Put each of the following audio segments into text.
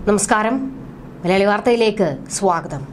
നമസ്കാരം മലയാളി വാർത്തയിലേക്ക് സ്വാഗതം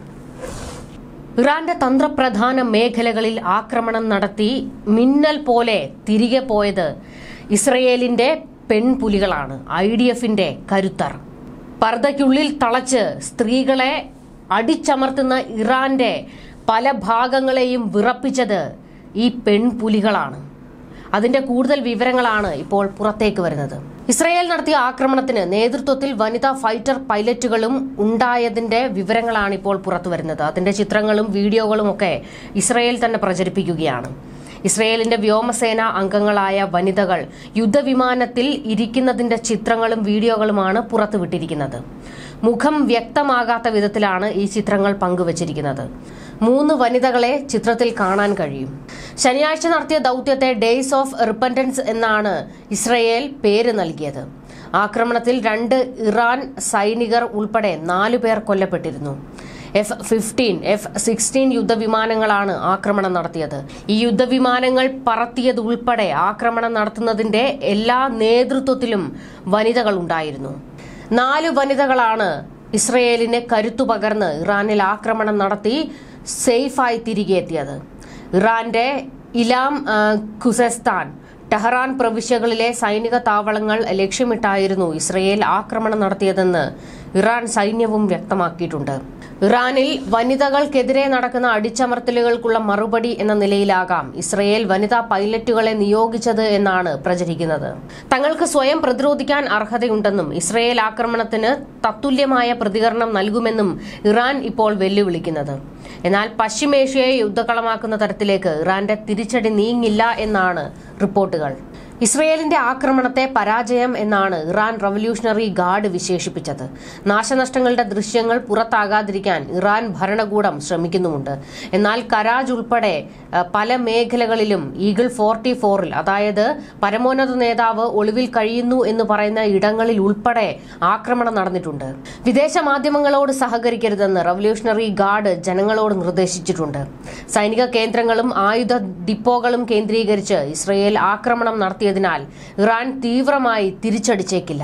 ഇറാന്റെ തന്ത്രപ്രധാന മേഖലകളിൽ ആക്രമണം നടത്തി മിന്നൽ പോലെ തിരികെ പോയത് ഇസ്രയേലിന്റെ പെൺപുലികളാണ് ഐ ഡി എഫിന്റെ കരുത്തർ പർദ്ദയ്ക്കുള്ളിൽ തളച്ച് സ്ത്രീകളെ അടിച്ചമർത്തുന്ന ഇറാന്റെ പല ഭാഗങ്ങളെയും വിറപ്പിച്ചത് ഈ പെൺപുലികളാണ് അതിന്റെ കൂടുതൽ വിവരങ്ങളാണ് ഇപ്പോൾ പുറത്തേക്ക് വരുന്നത് ഇസ്രയേൽ നടത്തിയ ആക്രമണത്തിന് നേതൃത്വത്തിൽ വനിതാ ഫൈറ്റർ പൈലറ്റുകളും ഉണ്ടായതിന്റെ വിവരങ്ങളാണ് ഇപ്പോൾ പുറത്തു വരുന്നത് അതിന്റെ ചിത്രങ്ങളും വീഡിയോകളും ഒക്കെ ഇസ്രയേൽ തന്നെ പ്രചരിപ്പിക്കുകയാണ് ഇസ്രയേലിന്റെ വ്യോമസേന അംഗങ്ങളായ വനിതകൾ യുദ്ധവിമാനത്തിൽ ഇരിക്കുന്നതിന്റെ ചിത്രങ്ങളും വീഡിയോകളുമാണ് പുറത്തുവിട്ടിരിക്കുന്നത് മുഖം വ്യക്തമാകാത്ത വിധത്തിലാണ് ഈ ചിത്രങ്ങൾ പങ്കുവച്ചിരിക്കുന്നത് മൂന്ന് വനിതകളെ ചിത്രത്തിൽ കാണാൻ കഴിയും ശനിയാഴ്ച നടത്തിയ ദൗത്യത്തെ ഡേയ്സ് ഓഫ് റിപ്പൻറ്റൻസ് എന്നാണ് ഇസ്രയേൽ പേര് നൽകിയത് ആക്രമണത്തിൽ രണ്ട് ഇറാൻ സൈനികർ ഉൾപ്പെടെ നാലു പേർ കൊല്ലപ്പെട്ടിരുന്നു എഫ് ഫിഫ്റ്റീൻ എഫ് സിക്സ്റ്റീൻ യുദ്ധവിമാനങ്ങളാണ് ആക്രമണം നടത്തിയത് ഈ യുദ്ധവിമാനങ്ങൾ പറത്തിയത് ഉൾപ്പെടെ ആക്രമണം നടത്തുന്നതിന്റെ എല്ലാ നേതൃത്വത്തിലും വനിതകൾ ഉണ്ടായിരുന്നു നാല് വനിതകളാണ് ഇസ്രയേലിന് കരുത്തു പകർന്ന് ഇറാനിൽ ആക്രമണം നടത്തി സേഫായി തിരികെ എത്തിയത് ഇറാന്റെ ഇലാം ആ, ഖുസെസ്താൻ ടെഹ്റാൻ പ്രവിശ്യകളിലെ സൈനിക താവളങ്ങൾ ലക്ഷ്യമിട്ടായിരുന്നു ഇസ്രയേൽ ആക്രമണം നടത്തിയതെന്ന് ഇറാൻ സൈന്യവും വ്യക്തമാക്കിയിട്ടുണ്ട് ഇറാനിൽ വനിതകൾക്കെതിരെ നടക്കുന്ന അടിച്ചമർത്തലുകൾക്കുള്ള മറുപടി എന്ന നിലയിലാകാം ഇസ്രയേൽ വനിതാ പൈലറ്റുകളെ നിയോഗിച്ചത് എന്നാണ് പ്രചരിക്കുന്നത് തങ്ങൾക്ക് സ്വയം പ്രതിരോധിക്കാൻ അർഹതയുണ്ടെന്നും ഇസ്രയേൽ ആക്രമണത്തിന് തത്തുല്യമായ പ്രതികരണം നൽകുമെന്നും ഇറാൻ ഇപ്പോൾ വെല്ലുവിളിക്കുന്നത് എന്നാൽ പശ്ചിമേഷ്യയെ യുദ്ധക്കളമാക്കുന്ന തരത്തിലേക്ക് ഇറാന്റെ തിരിച്ചടി നീങ്ങില്ല എന്നാണ് റിപ്പോർട്ടുകൾ ഇസ്രയേലിന്റെ ആക്രമണത്തെ പരാജയം എന്നാണ് ഇറാൻ റവല്യൂഷണറി ഗാർഡ് വിശേഷിപ്പിച്ചത് നാശനഷ്ടങ്ങളുടെ ദൃശ്യങ്ങൾ പുറത്താകാതിരിക്കാൻ ഇറാൻ ഭരണകൂടം ശ്രമിക്കുന്നുമുണ്ട് എന്നാൽ കരാജ് ഉൾപ്പെടെ അഹ്, പല മേഖലകളിലും ഈഗിൾ ഫോർട്ടി ഫോറിൽ അതായത് പരമോന്നത നേതാവ് ഒളിവിൽ കഴിയുന്നു എന്ന് പറയുന്ന ഇടങ്ങളിൽ ഉൾപ്പെടെ ആക്രമണം നടന്നിട്ടുണ്ട് വിദേശ മാധ്യമങ്ങളോട് സഹകരിക്കരുതെന്ന് റവല്യൂഷണറി ഗാർഡ് ജനങ്ങളോട് നിർദ്ദേശിച്ചിട്ടുണ്ട് സൈനിക കേന്ദ്രങ്ങളും ആയുധ ഡിപ്പോകളും കേന്ദ്രീകരിച്ച് ഇസ്രയേൽ ആക്രമണം നടത്തിയതിനാൽ ഇറാൻ തീവ്രമായി തിരിച്ചടിച്ചേക്കില്ല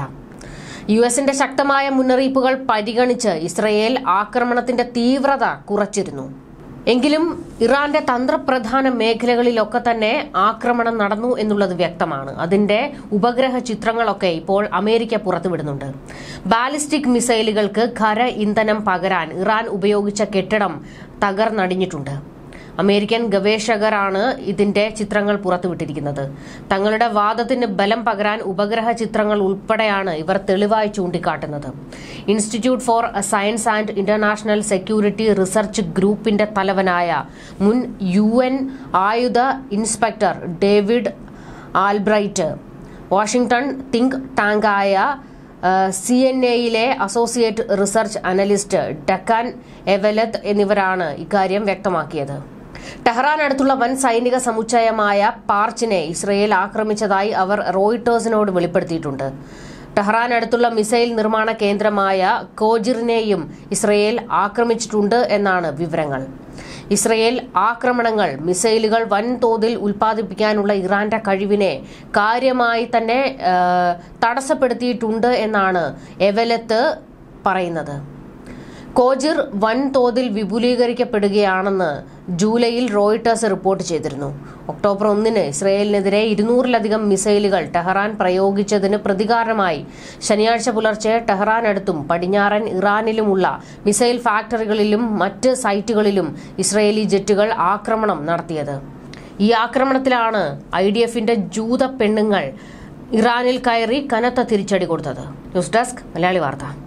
യു എസിന്റെ ശക്തമായ മുന്നറിയിപ്പുകൾ പരിഗണിച്ച് ഇസ്രയേൽ ആക്രമണത്തിന്റെ തീവ്രത കുറച്ചിരുന്നു എങ്കിലും ഇറാന്റെ തന്ത്രപ്രധാന മേഖലകളിലൊക്കെ തന്നെ ആക്രമണം നടന്നു എന്നുള്ളത് വ്യക്തമാണ് അതിന്റെ ഉപഗ്രഹ ചിത്രങ്ങളൊക്കെ ഇപ്പോൾ അമേരിക്ക പുറത്തുവിടുന്നുണ്ട് ബാലിസ്റ്റിക് മിസൈലുകൾക്ക് ഖര ഇന്ധനം പകരാൻ ഇറാൻ ഉപയോഗിച്ച കെട്ടിടം തകർന്നടിഞ്ഞിട്ടുണ്ട് അമേരിക്കൻ ഗവേഷകരാണ് ഇതിന്റെ ചിത്രങ്ങൾ പുറത്തുവിട്ടിരിക്കുന്നത് തങ്ങളുടെ വാദത്തിന് ബലം പകരാൻ ഉപഗ്രഹ ചിത്രങ്ങൾ ഉൾപ്പെടെയാണ് ഇവർ തെളിവായി ചൂണ്ടിക്കാട്ടുന്നത് institute for science and international security research ഗ്രൂപ്പിന്റെ തലവനായ മുൻ യു എൻ ആയുധ inspector David Albright Washington think ടാങ്കായ സി എൻ എയിലെ associate research analyst Decker Eveleth എന്നിവരാണ് ഇക്കാര്യം വ്യക്തമാക്കിയത് ടെഹ്റാൻ അടുത്തുള്ള വൻ സൈനിക സമുച്ചയമായ പാർച്ചിനെ ഇസ്രയേൽ ആക്രമിച്ചതായി അവർ റോയിട്ടേഴ്സിനോട് വെളിപ്പെടുത്തിയിട്ടുണ്ട് ടെഹ്റാൻ അടുത്തുള്ള മിസൈൽ നിർമ്മാണ കേന്ദ്രമായ കോജിറിനെയും ഇസ്രയേൽ ആക്രമിച്ചിട്ടുണ്ട് എന്നാണ് വിവരങ്ങൾ ഇസ്രയേൽ ആക്രമണങ്ങൾ മിസൈലുകൾ വൻതോതിൽ ഉൽപ്പാദിപ്പിക്കാനുള്ള ഇറാന്റെ കഴിവിനെ കാര്യമായി തന്നെ ആ, തടസ്സപ്പെടുത്തിയിട്ടുണ്ട് എന്നാണ് എവലത്ത് പറയുന്നത് കോജിർ വൻതോതിൽ വിപുലീകരിക്കപ്പെടുകയാണെന്ന് ജൂലൈയിൽ റോയിട്ടേഴ്സ് റിപ്പോർട്ട് ചെയ്തിരുന്നു ഒക്ടോബർ ഒന്നിന് ഇസ്രയേലിനെതിരെ ഇരുന്നൂറിലധികം മിസൈലുകൾ ടെഹ്റാൻ പ്രയോഗിച്ചതിന് പ്രതികാരമായി ശനിയാഴ്ച പുലർച്ചെ ടെഹ്റാനടുത്തും പടിഞ്ഞാറൻ ഇറാനിലുമുള്ള മിസൈൽ ഫാക്ടറികളിലും മറ്റ് സൈറ്റുകളിലും ഇസ്രയേലി ജെറ്റുകൾ ആക്രമണം നടത്തിയത് ഈ ആക്രമണത്തിലാണ് ഐ ഡി എഫിന്റെ ജൂത പെണ്ണുങ്ങൾ ഇറാനിൽ കയറി കനത്ത തിരിച്ചടി കൊടുത്തത് ന്യൂസ് ഡെസ്ക് മലയാളി വാർത്ത